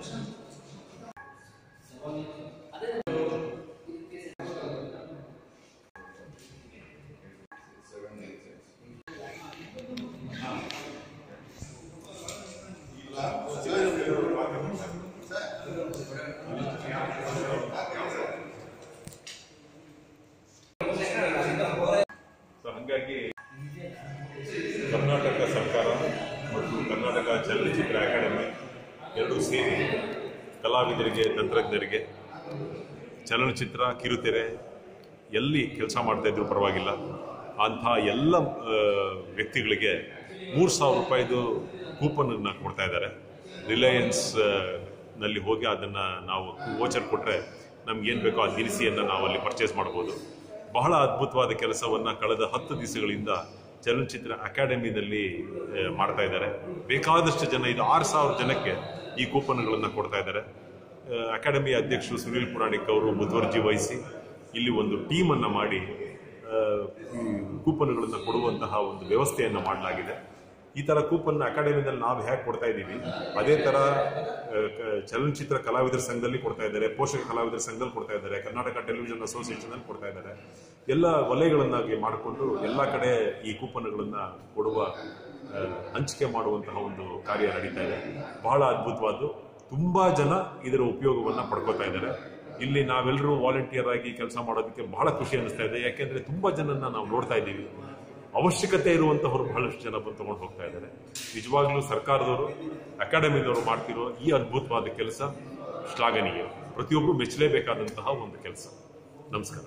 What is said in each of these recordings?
so ಹಾಗಾಗಿ ಕರ್ನಾಟಕ ಸರ್ಕಾರ ಮತ್ತು ಕರ್ನಾಟಕ ಚಲನಚಿತ್ರ ಅಕಾಡೆಮಿ ಎರಡೂ ಸೇರಿ ಕಲಾವಿದರಿಗೆ ತಂತ್ರಜ್ಞರಿಗೆ ಚಲನಚಿತ್ರ ಕಿರುತೆರೆ ಎಲ್ಲಿ ಕೆಲಸ ಮಾಡ್ತಾ ಇದ್ರು ಪರವಾಗಿಲ್ಲ ಅಂಥ ಎಲ್ಲ ಆ, ವ್ಯಕ್ತಿಗಳಿಗೆ ಮೂರು ಸಾವಿರ ರೂಪಾಯಿದು ಕೂಪನನ್ನು ಕೊಡ್ತಾ ಇದ್ದಾರೆ ರಿಲಯನ್ಸ್ ಆ, ನಲ್ಲಿ ಹೋಗಿ ಅದನ್ನು ನಾವು ವೋಚರ್ ಕೊಟ್ಟರೆ ನಮ್ಗೇನು ಬೇಕೋ ಆ ದಿನಸಿಯನ್ನು ನಾವು ಅಲ್ಲಿ ಪರ್ಚೇಸ್ ಮಾಡ್ಬೋದು ಬಹಳ ಅದ್ಭುತವಾದ ಕೆಲಸವನ್ನು ಕಳೆದ ಹತ್ತು ದಿವಸಗಳಿಂದ ಚಲನಚಿತ್ರ ಅಕಾಡೆಮಿನಲ್ಲಿ ಆ, ಮಾಡ್ತಾ ಇದ್ದಾರೆ ಬೇಕಾದಷ್ಟು ಜನ ಇದು ಆರು ಸಾವಿರ ಜನಕ್ಕೆ ಈ ಕೂಪನ್ಗಳನ್ನು ಕೊಡ್ತಾ ಇದ್ದಾರೆ ಆ, ಅಕಾಡೆಮಿ ಅಧ್ಯಕ್ಷರು ಸುನೀಲ್ ಪುರಾಣಿಕ್ ಅವರು ಮುತುವರ್ಜಿ ವಹಿಸಿ ಇಲ್ಲಿ ಒಂದು ಟೀಮನ್ನು ಮಾಡಿ ಆ, ಈ ಕೂಪನ್ಗಳನ್ನು ಕೊಡುವಂತಹ ಒಂದು ವ್ಯವಸ್ಥೆಯನ್ನು ಮಾಡಲಾಗಿದೆ ಈ ಥರ ಕೂಪನ್ ಅಕಾಡೆಮಿನಲ್ಲಿ ನಾವು ಹೇಗೆ ಕೊಡ್ತಾ ಇದ್ದೀವಿ ಅದೇ ಥರ ಆ, ಕ- ಚಲನಚಿತ್ರ ಕಲಾವಿದರ ಸಂಘದಲ್ಲಿ ಕೊಡ್ತಾ ಇದ್ದಾರೆ ಪೋಷಕ ಕಲಾವಿದರ ಸಂಘದಲ್ಲಿ ಕೊಡ್ತಾ ಇದ್ದಾರೆ ಕರ್ನಾಟಕ ಟೆಲಿವಿಷನ್ ಅಸೋಸಿಯೇಷನ್ ಅಲ್ಲಿ ಕೊಡ್ತಾ ಇದ್ದಾರೆ ಎಲ್ಲ ವಲಯಗಳನ್ನಾಗಿ ಮಾಡಿಕೊಂಡು ಎಲ್ಲ ಕಡೆ ಈ ಕೂಪನ್ಗಳನ್ನು ಕೊಡುವ ಆ, ಹಂಚಿಕೆ ಮಾಡುವಂತಹ ಒಂದು ಕಾರ್ಯ ನಡೀತಾ ಇದೆ ಬಹಳ ಅದ್ಭುತವಾದ್ದು ತುಂಬಾ ಜನ ಇದರ ಉಪಯೋಗವನ್ನ ಪಡ್ಕೋತಾ ಇದ್ದಾರೆ ಇಲ್ಲಿ ನಾವೆಲ್ಲರೂ ವಾಲಂಟಿಯರ್ ಆಗಿ ಕೆಲಸ ಮಾಡೋದಕ್ಕೆ ಬಹಳ ಖುಷಿ ಅನಿಸ್ತಾ ಇದೆ ಯಾಕೆಂದ್ರೆ ತುಂಬಾ ಜನನ್ನ ನಾವು ನೋಡ್ತಾ ಇದ್ದೀವಿ ಅವಶ್ಯಕತೆ ಇರುವಂತಹವರು ಬಹಳಷ್ಟು ಜನ ಬಂದು ತಗೊಂಡು ಹೋಗ್ತಾ ಇದ್ದಾರೆ ನಿಜವಾಗ್ಲೂ ಸರ್ಕಾರದವರು ಅಕಾಡೆಮಿದವರು ಮಾಡ್ತಿರೋ ಈ ಅದ್ಭುತವಾದ ಕೆಲಸ ಶ್ಲಾಘನೀಯ ಪ್ರತಿಯೊಬ್ಬರು ಮೆಚ್ಚಲೇಬೇಕಾದಂತಹ ಒಂದು ಕೆಲಸ ನಮಸ್ಕಾರ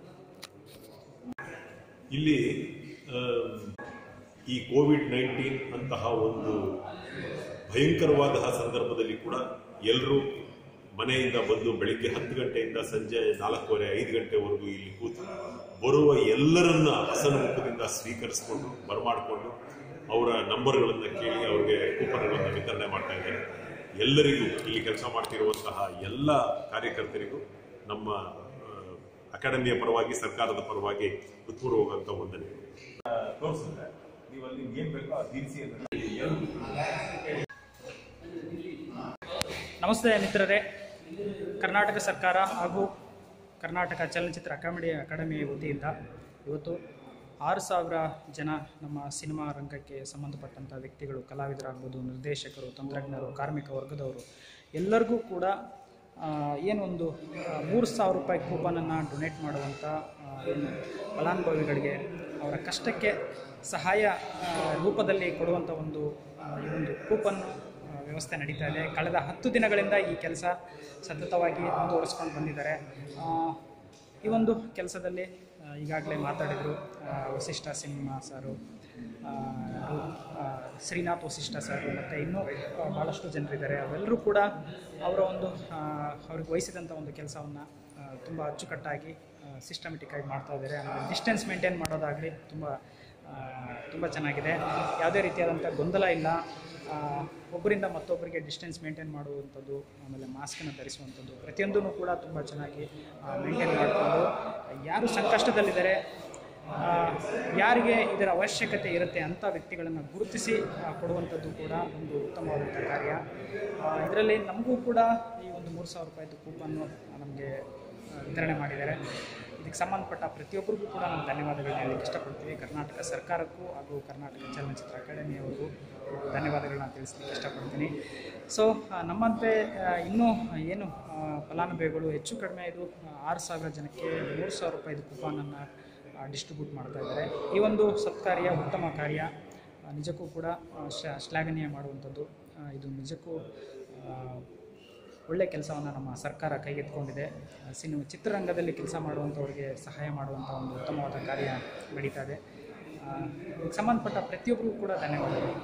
ಇಲ್ಲಿ ಆ, ಈ ಕೋವಿಡ್ ನೈನ್ಟೀನ್ ಅಂತಹ ಒಂದು ಭಯಂಕರವಾದ ಸಂದರ್ಭದಲ್ಲಿ ಕೂಡ ಎಲ್ಲರೂ ಮನೆಯಿಂದ ಬಂದು ಬೆಳಿಗ್ಗೆ ಹತ್ತು ಗಂಟೆಯಿಂದ ಸಂಜೆ ನಾಲ್ಕೂವರೆ ಐದು ಗಂಟೆವರೆಗೂ ಇಲ್ಲಿ ಕೂತು ಬರುವ ಎಲ್ಲರನ್ನ ಹಸನಮುಖದಿಂದ ಸ್ವೀಕರಿಸಿಕೊಂಡು ಬರಮಾಡಿಕೊಂಡು ಅವರ ನಂಬರ್ಗಳನ್ನು ಕೇಳಿ ಅವರಿಗೆ ಕೂಪನ್ಗಳನ್ನು ವಿತರಣೆ ಮಾಡ್ತಾ ಇದ್ದಾರೆ ಎಲ್ಲರಿಗೂ ಇಲ್ಲಿ ಕೆಲಸ ಮಾಡ್ತಿರುವಂತಹ ಎಲ್ಲ ಕಾರ್ಯಕರ್ತರಿಗೂ ನಮ್ಮ ಆ, ಅಕಾಡೆಮಿಯ ಪರವಾಗಿ ಸರ್ಕಾರದ ಪರವಾಗಿ ಹೃತ್ಪೂರ್ವಕಂತ ವಂದನೆ ತೋರಿಸಿದ್ರೆ ನೀವು ಅಲ್ಲಿ ಏನ್ ಬೇಕೋ ಆ ದಿನಸಿಯನ್ನು ನಮಸ್ತೆ ಮಿತ್ರರೇ ಕರ್ನಾಟಕ ಸರ್ಕಾರ ಹಾಗೂ ಕರ್ನಾಟಕ ಚಲನಚಿತ್ರ ಅಕಾಡೆಮಿ ಅಕಾಡೆಮಿ ವತಿಯಿಂದ ಇವತ್ತು ಆರು ಸಾವಿರ ಜನ ನಮ್ಮ ಸಿನಿಮಾ ರಂಗಕ್ಕೆ ಸಂಬಂಧಪಟ್ಟಂಥ ವ್ಯಕ್ತಿಗಳು ಕಲಾವಿದರಾಗ್ಬೋದು ನಿರ್ದೇಶಕರು ತಂತ್ರಜ್ಞರು ಕಾರ್ಮಿಕ ವರ್ಗದವರು ಎಲ್ಲರಿಗೂ ಕೂಡ ಆ, ಏನೊಂದು ಆ, ಮೂರು ಸಾವಿರ ರೂಪಾಯಿ ಕೂಪನನ್ನು ಡೊನೇಟ್ ಮಾಡುವಂಥ ಆ, ಏನು ಫಲಾನುಭವಿಗಳಿಗೆ ಅವರ ಕಷ್ಟಕ್ಕೆ ಸಹಾಯ ಆ, ರೂಪದಲ್ಲಿ ಕೊಡುವಂಥ ಒಂದು ಆ, ಈ ಒಂದು ಕೂಪನ್ನು ಆ, ವ್ಯವಸ್ಥೆ ನಡೀತಾ ಇದೆ ಕಳೆದ ಹತ್ತು ದಿನಗಳಿಂದ ಈ ಕೆಲಸ ಸತತವಾಗಿ ಮುಂದುವರಿಸ್ಕೊಂಡು ಬಂದಿದ್ದಾರೆ ಆ, ಈ ಒಂದು ಕೆಲಸದಲ್ಲಿ ಈಗಾಗಲೇ ಮಾತಾಡಿದರು ಆ, ವಸಿಷ್ಠ ಸಿನಿಮಾ ಸಾರು ಆ, ಯಾರು, ಆ, ಶ್ರೀನಾಥ್ ವಸಿಷ್ಠ ಸರ್ ಮತ್ತು ಇನ್ನೂ ಆ, ಭಾಳಷ್ಟು ಜನರಿದ್ದಾರೆ ಅವೆಲ್ಲರೂ ಕೂಡ ಅವರ ಒಂದು ಆ, ಅವ್ರಿಗೆ ವಹಿಸಿದಂಥ ಒಂದು ಕೆಲಸವನ್ನು ತುಂಬ ಅಚ್ಚುಕಟ್ಟಾಗಿ ಸಿಸ್ಟಮೆಟಿಕ್ ಆಗಿ ಮಾಡ್ತಾ ಇದ್ದಾರೆ ಆಮೇಲೆ ಡಿಸ್ಟೆನ್ಸ್ ಮೇಂಟೈನ್ ಮಾಡೋದಾಗಲಿ ತುಂಬ ತುಂಬ ಚೆನ್ನಾಗಿದೆ ಯಾವುದೇ ರೀತಿಯಾದಂಥ ಗೊಂದಲ ಇಲ್ಲ ಆ, ಒಬ್ಬರಿಂದ ಮತ್ತೊಬ್ಬರಿಗೆ ಡಿಸ್ಟೆನ್ಸ್ ಮೇಂಟೈನ್ ಮಾಡುವಂಥದ್ದು ಆಮೇಲೆ ಮಾಸ್ಕನ್ನು ಧರಿಸುವಂಥದ್ದು ಪ್ರತಿಯೊಂದೂ ಕೂಡ ತುಂಬ ಚೆನ್ನಾಗಿ ಮೇಂಟೈನ್ ಮಾಡಿಕೊಂಡು ಯಾರು ಸಂಕಷ್ಟದಲ್ಲಿದ್ದಾರೆ ಆ, ಯಾರಿಗೆ ಇದರ ಅವಶ್ಯಕತೆ ಇರುತ್ತೆ ಅಂಥ ವ್ಯಕ್ತಿಗಳನ್ನು ಗುರುತಿಸಿ ಆ, ಕೊಡುವಂಥದ್ದು ಕೂಡ ಒಂದು ಉತ್ತಮವಾದಂಥ ಕಾರ್ಯ ಇದರಲ್ಲಿ ನಮಗೂ ಕೂಡ ಈ ಒಂದು ಮೂರು ಸಾವಿರ ರೂಪಾಯಿದು ಕೂಪನ್ನು ನಮಗೆ ವಿತರಣೆ ಮಾಡಿದ್ದಾರೆ ಇದಕ್ಕೆ ಸಂಬಂಧಪಟ್ಟ ಪ್ರತಿಯೊಬ್ಬರಿಗೂ ಕೂಡ ನಾವು ಧನ್ಯವಾದಗಳನ್ನ ಹೇಳಲಿಕ್ಕೆ ಇಷ್ಟಪಡ್ತೀವಿ ಕರ್ನಾಟಕ ಸರ್ಕಾರಕ್ಕೂ ಹಾಗೂ ಕರ್ನಾಟಕ ಚಲನಚಿತ್ರ ಅಕಾಡೆಮಿಯವರಿಗೂ ಧನ್ಯವಾದಗಳನ್ನ ತಿಳಿಸ್ಲಿಕ್ಕೆ ಇಷ್ಟಪಡ್ತೀನಿ ಸೊ ನಮ್ಮಂತೆ ಆ, ಇನ್ನೂ ಏನು ಆ, ಫಲಾನುಭವಿಗಳು ಹೆಚ್ಚು ಕಡಿಮೆ ಇದು ಆ, ಆರು ಸಾವಿರ ಜನಕ್ಕೆ ಮೂರು ಸಾವಿರ ರೂಪಾಯಿದು ಕೂಪನನ್ನು ಡಿಸ್ಟ್ರಿಬ್ಯೂಟ್ ಮಾಡ್ತಾ ಇದ್ದಾರೆ ಈ ಒಂದು ಸತ್ಕಾರ್ಯ ಉತ್ತಮ ಕಾರ್ಯ ಆ, ನಿಜಕ್ಕೂ ಕೂಡ ಆ, ಶ್ಲಾ- ಶ್ಲಾಘನೀಯ ಮಾಡುವಂಥದ್ದು ಆ, ಇದು ನಿಜಕ್ಕೂ ಆ, ಒಳ್ಳೆಯ ಕೆಲಸವನ್ನು ನಮ್ಮ ಸರ್ಕಾರ ಕೈಗೆತ್ತಿಕೊಂಡಿದೆ ಆ, ಸಿನಿಮಾ ಚಿತ್ರರಂಗದಲ್ಲಿ ಕೆಲಸ ಮಾಡುವಂಥವ್ರಿಗೆ ಸಹಾಯ ಮಾಡುವಂಥ ಒಂದು ಉತ್ತಮವಾದ ಕಾರ್ಯ ನಡೀತಾ ಇದೆ ಆ, ಇದಕ್ಕೆ ಸಂಬಂಧಪಟ್ಟ ಪ್ರತಿಯೊಬ್ಬರಿಗೂ ಕೂಡ ಧನ್ಯವಾದಗಳು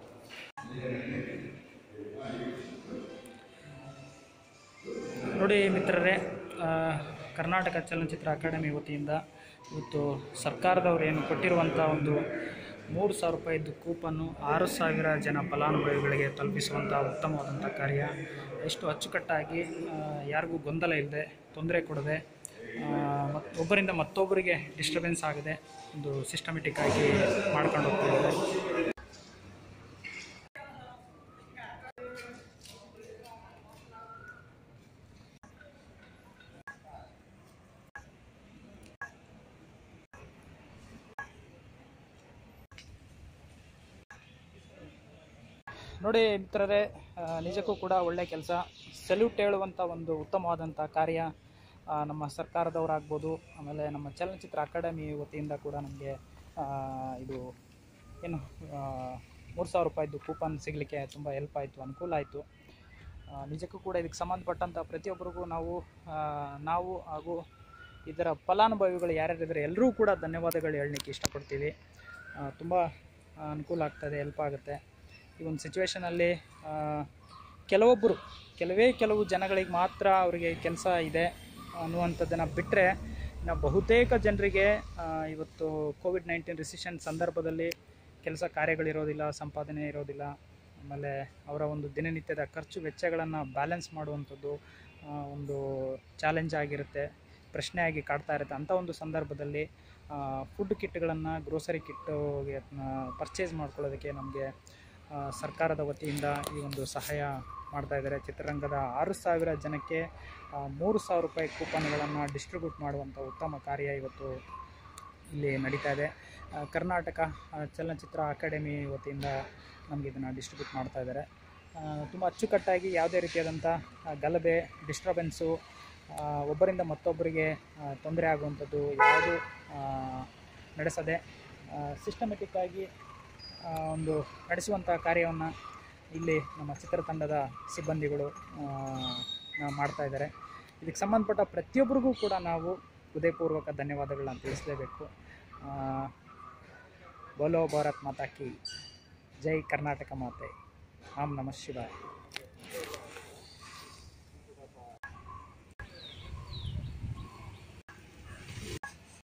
ನೋಡಿ ಮಿತ್ರರೇ ಆ, ಕರ್ನಾಟಕ ಚಲನಚಿತ್ರ ಅಕಾಡೆಮಿ ವತಿಯಿಂದ ಇವತ್ತು ಸರ್ಕಾರದವರು ಏನು ಕೊಟ್ಟಿರುವಂಥ ಒಂದು ಮೂರು ಸಾವಿರ ರೂಪಾಯಿದ್ದು ಕೂಪನ್ನು ಆರು ಸಾವಿರ ಜನ ಫಲಾನುಭವಿಗಳಿಗೆ ತಲುಪಿಸುವಂಥ ಉತ್ತಮವಾದಂಥ ಕಾರ್ಯ ಎಷ್ಟು ಅಚ್ಚುಕಟ್ಟಾಗಿ ಆ, ಯಾರಿಗೂ ಗೊಂದಲ ಇಲ್ಲದೆ ತೊಂದರೆ ಕೊಡದೆ ಮತ್ತು ಒಬ್ಬರಿಂದ ಮತ್ತೊಬ್ಬರಿಗೆ ಡಿಸ್ಟರ್ಬೆನ್ಸ್ ಆಗದೆ ಒಂದು ಸಿಸ್ಟಮೆಟಿಕ್ ಆಗಿ ಮಾಡ್ಕೊಂಡು ಹೋಗ್ತಾ ಇದ್ದಾರೆ ನೋಡಿ ಮಿತ್ರರೇ ಆ, ನಿಜಕ್ಕೂ ಕೂಡ ಒಳ್ಳೆ ಕೆಲಸ ಸಲ್ಯೂಟ್ ಹೇಳುವಂಥ ಒಂದು ಉತ್ತಮವಾದಂಥ ಕಾರ್ಯ ಆ, ನಮ್ಮ ಸರ್ಕಾರದವರಾಗ್ಬೋದು ಆಮೇಲೆ ನಮ್ಮ ಚಲನಚಿತ್ರ ಅಕಾಡೆಮಿ ವತಿಯಿಂದ ಕೂಡ ನಮಗೆ ಇದು ಏನು ಮೂರು ಸಾವಿರ ರೂಪಾಯಿದು ಕೂಪನ್ ಸಿಗಲಿಕ್ಕೆ ತುಂಬ ಹೆಲ್ಪ್ ಆಯಿತು ಅನುಕೂಲ ಆಯಿತು ನಿಜಕ್ಕೂ ಕೂಡ ಇದಕ್ಕೆ ಸಂಬಂಧಪಟ್ಟಂಥ ಪ್ರತಿಯೊಬ್ಬರಿಗೂ ನಾವು ಆ, ನಾವು ಹಾಗೂ ಇದರ ಫಲಾನುಭವಿಗಳು ಯಾರ್ಯಾರಿದ್ದಾರೆ ಎಲ್ಲರೂ ಕೂಡ ಧನ್ಯವಾದಗಳು ಹೇಳಲಿಕ್ಕೆ ಇಷ್ಟಪಡ್ತೀವಿ ತುಂಬ ಅನುಕೂಲ ಆಗ್ತದೆ ಹೆಲ್ಪ್ ಆಗುತ್ತೆ ಈ ಒಂದು ಸಿಚುವೇಷನಲ್ಲಿ ಕೆಲವೊಬ್ಬರು ಕೆಲವೇ ಕೆಲವು ಜನಗಳಿಗೆ ಮಾತ್ರ ಅವರಿಗೆ ಕೆಲಸ ಇದೆ ಅನ್ನುವಂಥದ್ದನ್ನು ಬಿಟ್ಟರೆ ಇನ್ನು ಬಹುತೇಕ ಜನರಿಗೆ ಆ, ಇವತ್ತು ಕೋವಿಡ್ ನೈನ್ಟೀನ್ ರಿಸಿಷನ್ ಸಂದರ್ಭದಲ್ಲಿ ಕೆಲಸ ಕಾರ್ಯಗಳಿರೋದಿಲ್ಲ ಸಂಪಾದನೆ ಇರೋದಿಲ್ಲ ಆಮೇಲೆ ಅವರ ಒಂದು ದಿನನಿತ್ಯದ ಖರ್ಚು ವೆಚ್ಚಗಳನ್ನು ಬ್ಯಾಲೆನ್ಸ್ ಮಾಡುವಂಥದ್ದು ಆ, ಒಂದು ಚಾಲೆಂಜ್ ಆಗಿರುತ್ತೆ ಪ್ರಶ್ನೆಯಾಗಿ ಕಾಡ್ತಾ ಇರುತ್ತೆ ಅಂಥ ಒಂದು ಸಂದರ್ಭದಲ್ಲಿ ಫುಡ್ ಕಿಟ್ಗಳನ್ನು ಗ್ರೋಸರಿ ಕಿಟ್ಟುಗೆ ಪರ್ಚೇಸ್ ಮಾಡ್ಕೊಳ್ಳೋದಕ್ಕೆ ನಮಗೆ ಆ, ಸರ್ಕಾರದ ವತಿಯಿಂದ ಈ ಒಂದು ಸಹಾಯ ಮಾಡ್ತಾ ಇದ್ದಾರೆ ಚಿತ್ರರಂಗದ ಆರು ಸಾವಿರ ಜನಕ್ಕೆ ಆ, ಮೂರು ಸಾವಿರ ರೂಪಾಯಿ ಕೂಪನ್ಗಳನ್ನು ಡಿಸ್ಟ್ರಿಬ್ಯೂಟ್ ಮಾಡುವಂಥ ಉತ್ತಮ ಕಾರ್ಯ ಇವತ್ತು ಇಲ್ಲಿ ನಡೀತಾ ಇದೆ ಆ, ಕರ್ನಾಟಕ ಆ, ಚಲನಚಿತ್ರ ಅಕಾಡೆಮಿ ವತಿಯಿಂದ ನಮಗೆ ಇದನ್ನು ಡಿಸ್ಟ್ರಿಬ್ಯೂಟ್ ಮಾಡ್ತಾ ಇದ್ದಾರೆ ತುಂಬ ಅಚ್ಚುಕಟ್ಟಾಗಿ ಯಾವುದೇ ರೀತಿಯಾದಂಥ ಆ, ಗಲಭೆ ಡಿಸ್ಟರ್ಬೆನ್ಸು ಒಬ್ಬರಿಂದ ಮತ್ತೊಬ್ಬರಿಗೆ ತೊಂದರೆ ಆಗುವಂಥದ್ದು ಯಾವುದು ಆ, ನಡೆಸದೆ ಸಿಸ್ಟಮೆಟಿಕ್ಕಾಗಿ ಒಂದು ನಡೆಸುವಂಥ ಕಾರ್ಯವನ್ನು ಇಲ್ಲಿ ನಮ್ಮ ಚಿತ್ರತಂಡದ ಸಿಬ್ಬಂದಿಗಳು ಆ, ನ- ಮಾಡ್ತಾ ಇದ್ದಾರೆ ಇದಕ್ಕೆ ಸಂಬಂಧಪಟ್ಟ ಪ್ರತಿಯೊಬ್ಬರಿಗೂ ಕೂಡ ನಾವು ಹೃದಯಪೂರ್ವಕ ಧನ್ಯವಾದಗಳನ್ನ ತಿಳಿಸಲೇಬೇಕು ಆ, ಬೋಲೋ ಭಾರತ್ ಮಾತಾ ಕಿ ಜೈ ಕರ್ನಾಟಕ ಮಾತೆ ಆಮ್ ನಮಃ ಶಿವಾಯ